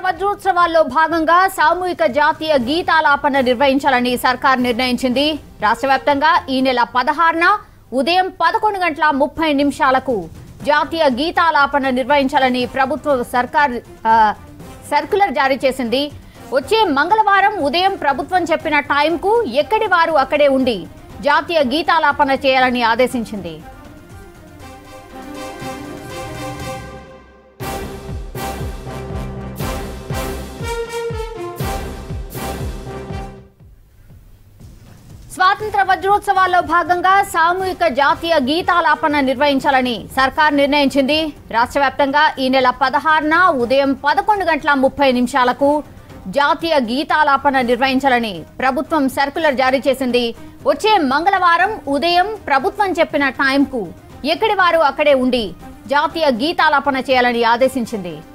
వజ్రోత్సవాల్లో భాగంగా సామూహిక జాతీయ గీతాలాపన నిర్వహించాలని సర్కార్ నిర్ణయించింది రాష్ట్ర వ్యాప్తంగా ఈ నెల పదహారున ఉదయం పదకొండు గంటల ముప్పై నిమిషాలకు జాతీయ గీతాలాపన నిర్వహించాలని ప్రభుత్వ సర్కార్ ఆ, సర్క్యులర్ జారీ చేసింది వచ్చే మంగళవారం ఉదయం ప్రభుత్వం చెప్పిన టైంకు ఎక్కడి వారు అక్కడే ఉండి జాతీయ గీతాలాపన చేయాలని ఆదేశించింది స్వాతంత్ర వజ్రోత్సవాల్లో భాగంగా సామూహిక జాతీయ గీతాలాపన నిర్వహించాలని సర్కార్ నిర్ణయించింది రాష్ట్ర వ్యాప్తంగా ఈ నెల పదహారున ఉదయం పదకొండు గంటల ముప్పై నిమిషాలకు జాతీయ గీతాలాపన నిర్వహించాలని ప్రభుత్వం సర్కులర్ జారీ చేసింది వచ్చే మంగళవారం ఉదయం ప్రభుత్వం చెప్పిన టైంకు ఎక్కడి వారు అక్కడే ఉండి జాతీయ గీతాలాపన చేయాలని ఆదేశించింది